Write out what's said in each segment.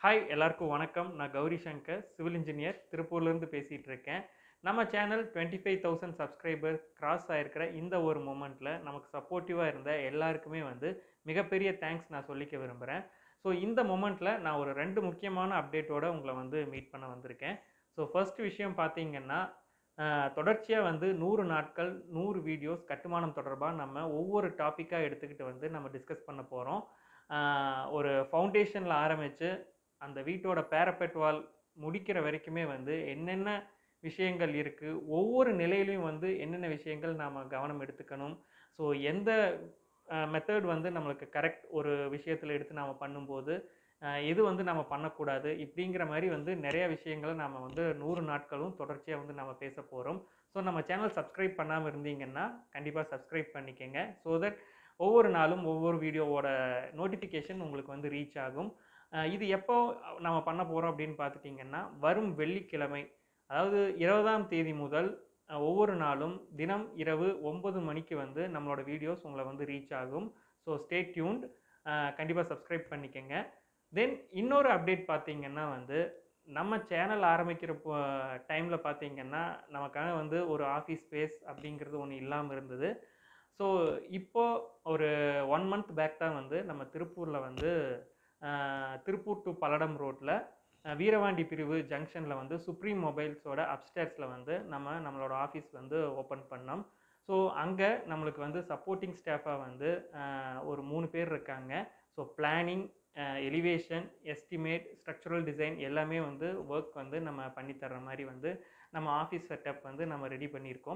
hi எல்லாருக்கும் வணக்கம் நான் கௌரி சங்கர் சிவில் இன்ஜினியர் திருப்பூர்லேருந்து பேசிகிட்டு இருக்கேன் நம்ம channel twenty five thousand subscriber cross ஆகிருக்கிற இந்த ஒரு மூமெண்ட்டில் நமக்கு சப்போர்ட்டிவாக இருந்த எல்லாருக்குமே வந்து மிகப்பெரிய தேங்க்ஸ் நான் சொல்லிக்க விரும்புகிறேன் ஸோ இந்த மூமெண்ட்டில் நான் ஒரு ரெண்டு முக்கியமான அப்டேட்டோட உங்களை வந்து மீட் பண்ண வந்திருக்கேன் ஸோ ஃபர்ஸ்ட் விஷயம் பார்த்தீங்கன்னா தொடர்ச்சியாக வந்து நூறு நாட்கள் நூறு வீடியோஸ் கட்டுமானம் தொடர்பாக நம்ம ஒவ்வொரு டாப்பிக்காக எடுத்துக்கிட்டு வந்து நம்ம டிஸ்கஸ் பண்ண போகிறோம் ஒரு ஃபவுண்டேஷனில் ஆரம்பித்து அந்த வீட்டோட பேரப்பெட் வால் முடிக்கிற வரைக்குமே வந்து என்னென்ன விஷயங்கள் இருக்குது ஒவ்வொரு நிலையிலையும் வந்து என்னென்ன விஷயங்கள் நாம் கவனம் எடுத்துக்கணும் ஸோ எந்த மெத்தட் வந்து நம்மளுக்கு கரெக்ட் ஒரு விஷயத்தில் எடுத்து நாம் பண்ணும்போது அஹ் எது வந்து நம்ம பண்ணக்கூடாது இப்படிங்கிற மாதிரி வந்து நிறைய விஷயங்களை நாம் வந்து நூறு நாட்களும் தொடர்ச்சியாக வந்து நம்ம பேச போகிறோம் ஸோ நம்ம சேனல் சப்ஸ்கிரைப் பண்ணாமல் இருந்தீங்கன்னா கண்டிப்பாக சப்ஸ்கிரைப் பண்ணிக்கங்க ஸோ தட் ஒவ்வொரு நாளும் ஒவ்வொரு வீடியோவோட நோட்டிஃபிகேஷன் உங்களுக்கு வந்து ரீச் ஆகும் அஹ் இது எப்போ நம்ம பண்ண போகிறோம் அப்படின்னு பார்த்துட்டிங்கன்னா வரும் வெள்ளிக்கிழமை அதாவது இருபதாம் தேதி முதல் அஹ் ஒவ்வொரு நாளும் தினம் இரவு ஒன்பது மணிக்கு வந்து நம்மளோட வீடியோஸ் உங்களை வந்து ரீச் ஆகும் ஸோ ஸ்டே டியூன்ட் கண்டிப்பாக சப்ஸ்கிரைப் பண்ணிக்கங்க தென் இன்னொரு அப்டேட் பார்த்தீங்கன்னா வந்து நம்ம சேனல் ஆரம்பிக்கிற டைமில் பார்த்தீங்கன்னா நமக்காக வந்து ஒரு ஆஃபீஸ் ஸ்பேஸ் அப்படிங்கிறது ஒன்று இல்லாமல் இருந்தது ஸோ இப்போ ஒரு ஒன் மந்த் பேக் தான் வந்து நம்ம திருப்பூரில் வந்து அஹ், திருப்பூர் டு பல்லடம் ரோட்டில் வீரவாண்டி பிரிவு ஜங்ஷனில் வந்து சுப்ரீம் மொபைல்ஸோட அப்ஸ்டேர்ஸில் வந்து நம்ம நம்மளோட ஆஃபீஸ் வந்து ஓப்பன் பண்ணோம் ஸோ அங்கே நம்மளுக்கு வந்து சப்போர்ட்டிங் ஸ்டாஃபாக வந்து அஹ், ஒரு மூணு பேர் இருக்காங்க so planning elevation estimate structural design எல்லாமே வந்து ஒர்க் வந்து நம்ம பண்ணி தர்ற மாதிரி வந்து நம்ம ஆஃபீஸ் செட்டப் வந்து நம்ம ரெடி பண்ணியிருக்கோம்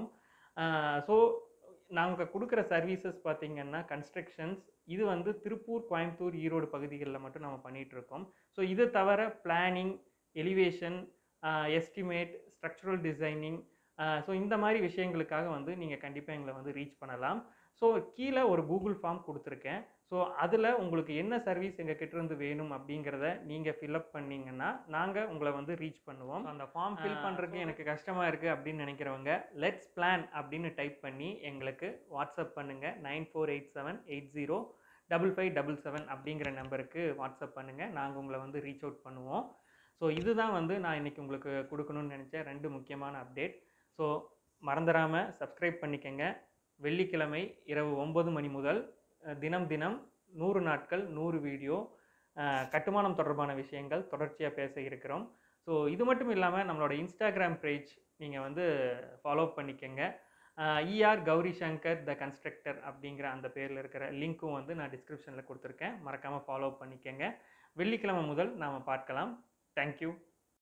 ஸோ நாங்கள் கொடுக்குற சர்வீசஸ் பார்த்தீங்கன்னா கன்ஸ்ட்ரக்ஷன்ஸ் இது வந்து திருப்பூர் கோயம்புத்தூர் ஈரோடு பகுதிகளில் மட்டும் நம்ம பண்ணிகிட்டு இருக்கோம் ஸோ இது தவிர planning elevation estimate structural designing so இந்த மாதிரி விஷயங்களுக்காக வந்து நீங்கள் கண்டிப்பாக எங்களை வந்து ரீச் பண்ணலாம் ஸோ கீழே ஒரு கூகுள் ஃபார்ம் கொடுத்துருக்கேன் ஸோ அதில் உங்களுக்கு என்ன சர்வீஸ் எங்கள் கிட்டேருந்து வேணும் அப்படிங்கிறத நீங்கள் ஃபில்அப் பண்ணீங்கன்னா நாங்கள் உங்களை வந்து ரீச் பண்ணுவோம் அந்த ஃபார்ம் ஃபில் பண்ணுறதுக்கு எனக்கு கஷ்டமாக இருக்குது அப்படின்னு நினைக்கிறவங்க லெட்ஸ் பிளான் அப்படின்னு டைப் பண்ணி எங்களுக்கு வாட்ஸ்அப் பண்ணுங்கள் nine four eight seven eight zero double five double seven அப்படிங்கிற நம்பருக்கு வாட்ஸ்அப் பண்ணுங்கள் நாங்கள் உங்களை வந்து ரீச் அவுட் பண்ணுவோம் ஸோ இதுதான் வந்து நான் இன்றைக்கி உங்களுக்கு கொடுக்கணும்னு நினச்ச ரெண்டு முக்கியமான அப்டேட் ஸோ மறந்துடாமல் சப்ஸ்கிரைப் பண்ணிக்கங்க வெள்ளிக்கிழமை இரவு ஒன்பது மணி முதல் அஹ், தினம் தினம் நூறு நாட்கள் நூறு வீடியோ அஹ், கட்டுமானம் தொடர்பான விஷயங்கள் தொடர்ச்சியாக பேச இருக்கிறோம் ஸோ இது மட்டும் இல்லாமல் நம்மளோட இன்ஸ்டாகிராம் பேஜ் நீங்கள் வந்து ஃபாலோ பண்ணிக்கங்க ER Gowri Shankar the constructor அப்படிங்கிற அந்த பேரில் இருக்கிற லிங்க்கும் வந்து நான் டிஸ்கிரிப்ஷனில் கொடுத்துருக்கேன் மறக்காமல் ஃபாலோ பண்ணிக்கங்க வெள்ளிக்கிழமை முதல் நாம் பார்க்கலாம் தேங்க்யூ